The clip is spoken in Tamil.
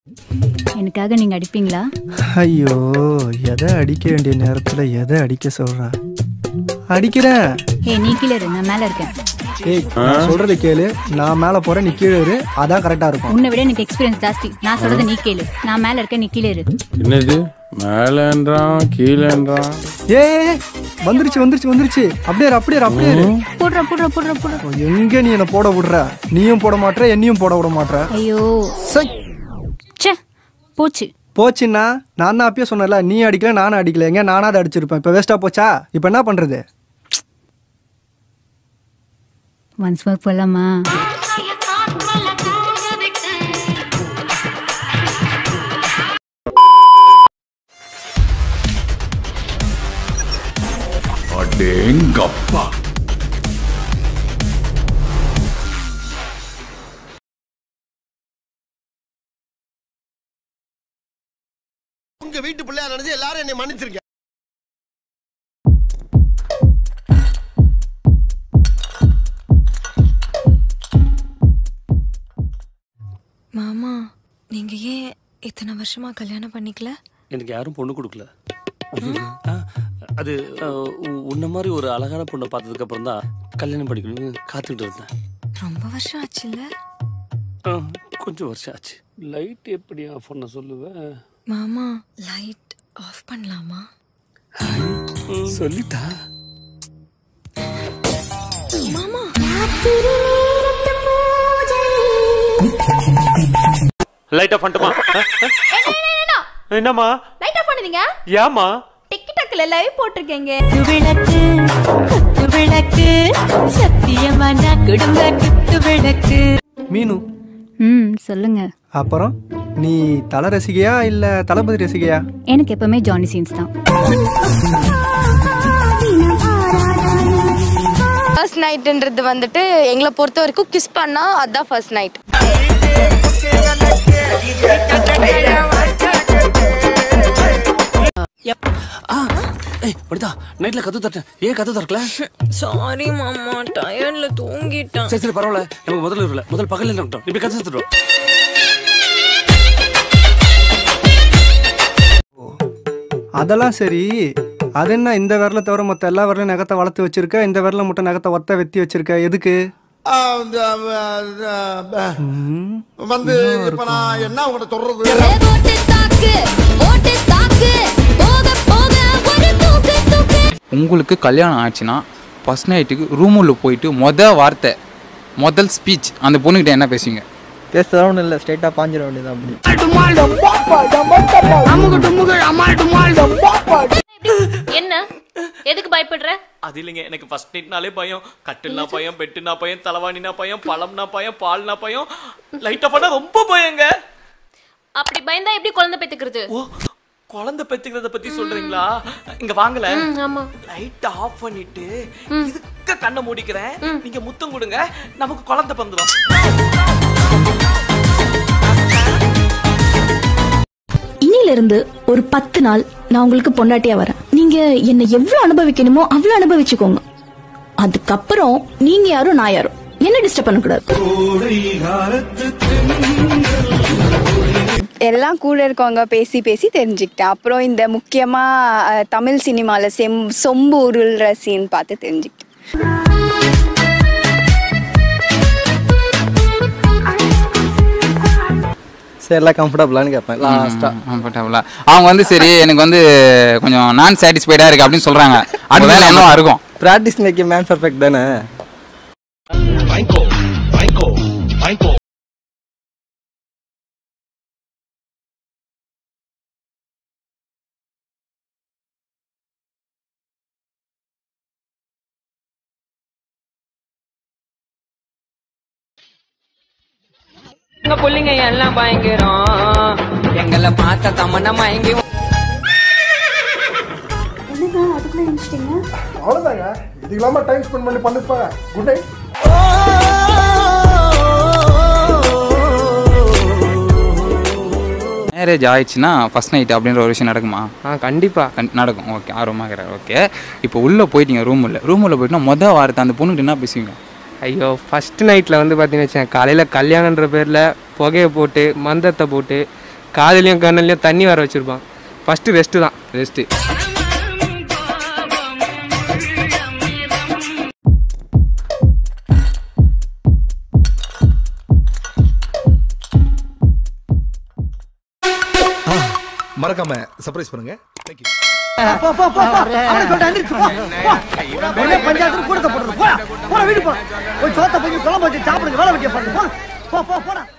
எனக்காக நீங்க அடிப்பீங்களா ஐயோ எதை அடிக்க வேண்டிய நேரத்தில் எதை அடிக்க சொல்றா அடிக்கிறேன் ஏ நீ கீழே இரு நான் மேல இருக்கேன் ஏய் நான் சொல்றதை கேளு நான் மேலே போறேன் நீ கீழே இரு அதான் கரெக்டா இருக்கும் உன்னை விட எனக்கு எக்ஸ்பீரியன்ஸ் ஜாஸ்தி நான் சொல்றதை நீ கேளு நான் மேல இருக்கேன் நீ கீழே இரு என்னது மேலன்றான் கீழன்றான் ஏய் வந்துருச்சு வந்துருச்சு வந்துருச்சு அப்படியே இரு, அப்படியே இரு, அப்படியே இரு. போடுற போடுற போடுற போடுற எங்க நீ என்ன போட விடுற நீயும் போட மாட்ற என்னையும் போட விட மாட்ற ஐயோ சை ச்சே போச்சு போச்சுன்னா நான் தான் அப்பயே சொன்னல நீ அடிக்கல நானும் அடிக்கல எங்க நானா அதை அடிச்சிருப்பேன் இப்போ வேஸ்டா போச்சா இப்போ என்ன பண்றது ஒன்ஸ் மோர் போலாமா அடேங்கப்பா உங்க வீட்டு பிள்ளையா நினைச்சு எல்லாரும் என்னை மன்னிச்சிருக்க மாமா நீங்க ஏன் இத்தனை வருஷமா கல்யாணம் பண்ணிக்கல எனக்கு யாரும் பொண்ணு கொடுக்கல ஆ, அது ஆ, உ- உன்ன மாதிரி ஒரு அழகான பொண்ணை பார்த்ததுக்கு அப்புறம் தான் கல்யாணம் பண்ணிக்கணும்னு காத்துக்கிட்டு இருந்தேன் ரொம்ப வருஷம் ஆச்சுல்ல ஆ, கொஞ்சம் வருஷம் ஆச்சு லைட் எப்படி ஆஃப் பண்ண சொல்லுவேன் மாமா லைட் ஆஃப் பண்ணலாமா சொல்லிட்டா மாமா லைட் ஆஃப் பண்ணட்டுமா என்னம்மா லைட் ஆஃப் பண்ணுவீங்க ஏமா டிக்டாக்ல லைவ் போட்டிருக்கீங்க விளக்கு குத்து விளக்கு சத்தியமான குடும்ப குத்து விளக்கு மீனு ம் சொல்லுங்க அப்புறம் நீ தலை ரசிகையா இல்ல தளபதி ரசிகையா எனக்கு எப்பவுமே ஜானி சீன்ஸ் தான் ஃபர்ஸ்ட் நைட்டுன்றது வந்துட்டு எங்களை பொறுத்த வரைக்கும் கிஸ் பண்ணா அதான் ஃபர்ஸ்ட் நைட் ஆ ஏய் படுதா நைட்ல கத்து தட்டேன் ஏன் கத்து திறக்கல சாரி மாமா டயர்ட்ல தூங்கிட்டேன் சரி சரி பரவாயில்ல நமக்கு முதல்ல இல்ல முதல் பகல்ல இருக்கட்டும் இப்படி கத்து தட்டுறோம் அதெல்லாம் சரி அது என்ன இந்த விரல தவிர மற்ற எல்லா விரலையும் நகத்தை வளர்த்து வச்சிருக்க இந்த விரல மட்டும் நகத்தை ஒத்த வெத்தி வச்சிருக்க எதுக்கு ஆ, இந்த, ஆ, ஆ, ம், வந்து இப்ப நான் என்ன உங்கள்ட்ட சொல்றது போட்டு தாக்கு போட்டு தாக்கு போக போக ஒரு தூக்கு தூக்கு உங்களுக்கு கல்யாணம் ஆச்சுன்னா ஃபஸ்ட் நைட்டுக்கு ரூம் உள்ள போயிட்டு மொத வார்த்தை முதல் ஸ்பீச் அந்த பொண்ணுகிட்ட என்ன பேசுவீங்க பேசதான் ஒன்றும் இல்லை ஸ்ட்ரைட்டாக பாஞ்சிட வேண்டியது அப்படி என்ன எதுக்கு பயப்படுற அது இல்லைங்க எனக்கு ஃபர்ஸ்ட் நைட்னாலே பயம் கட்டில்னா பயம் பெட்டுனா பயம் தலைவாணினா பயம் பழம்னா பயம் பால்னா பயம் லைட்டா பண்ணா ரொம்ப பயங்க அப்படி பயந்தா எப்படி குழந்தை பெத்துக்கிறது ஓ குழந்தை பெத்துக்கிறத பத்தி சொல்றீங்களா இங்க வாங்கல ஆமா லைட் ஆஃப் பண்ணிட்டு இதுக்க கண்ணை மூடிக்கிறேன் நீங்க முத்தம் கொடுங்க நமக்கு குழந்தை பந்துரும் இனியில இருந்து ஒரு பத்து நாள் நான் உங்களுக்கு பொண்டாட்டியா வரேன் நீங்க என்ன எவ்வளவு அனுபவிக்கணுமோ அவ்வளவு அனுபவிச்சுக்கோங்க அதுக்கப்புறம் நீங்க யாரும் நான் யாரும் என்ன டிஸ்டர்ப் பண்ணக்கூடாது எல்லாம் கூட இருக்கவங்க பேசி பேசி தெரிஞ்சுக்கிட்டேன் அப்புறம் இந்த முக்கியமா அஹ், தமிழ் சினிமால செம் சொம்பு உருள்ற சீன் பார்த்து தெரிஞ்சுக்கிட்டேன் சரி எல்லாம் கம்ஃபர்டபுளான்னு கேட்பேன் லாஸ்ட்டாக கம்ஃபர்டபுளா அவங்க வந்து சரி எனக்கு வந்து கொஞ்சம் நான் சாட்டிஸ்ஃபைடாக இருக்கு அப்படின்னு சொல்றாங்க அது வேலை என்னவா இருக்கும் ப்ராக்டிஸ் மேக் மேன் பர்ஃபெக்ட் தானே எங்க புள்ளிங்க எல்லாம் பயங்கரம் எங்களை பார்த்த தமன்னா மயங்கி அவ்வளவுதாங்க இது இல்லாம டைம் ஸ்பெண்ட் பண்ணி பண்ணிருப்பாங்க குட் நைட் மேரேஜ் ஆயிடுச்சுன்னா ஃபர்ஸ்ட் நைட் அப்படின்ற ஒரு விஷயம் நடக்குமா ஆ கண்டிப்பாக கண்- நடக்கும் ஓகே ஆர்வமாக இருக்கிறேன் ஓகே இப்போ உள்ளே போயிட்டீங்க ரூம் உள்ள ரூம் உள்ள போயிட்டா மொதல் வாரத்தை அந்த பொண்ணுகிட்ட என்ன பேசுவீங்க ஐயோ ஃபர்ஸ்ட் நைட்டில் வந்து பார்த்தீங்கன்னு வச்சுக்கோங்க காலையில் கல்யாணன்ற பேரில் புகையை போட்டு மந்தத்தை போட்டு காதுலையும் கண்ணுலையும் தண்ணி வர வச்சிருப்பான் ஃபஸ்ட்டு ரெஸ்ட்டு தான் ரெஸ்ட்டு மறக்காம சர்ப்ரைஸ் பண்ணுங்க தேங்க்யூ போ போ போ போ அவனை சொல்லிட்டு எந்திரிச்சு போ போ உடனே பஞ்சாயத்து கூடத்தை போடுறது போடா போடா வீடு போ போய் சோத்த போய் குழம்பு வச்சு சாப்பிடுங்க வேலை வெட்டிய பாருங்க போ போ போ போடா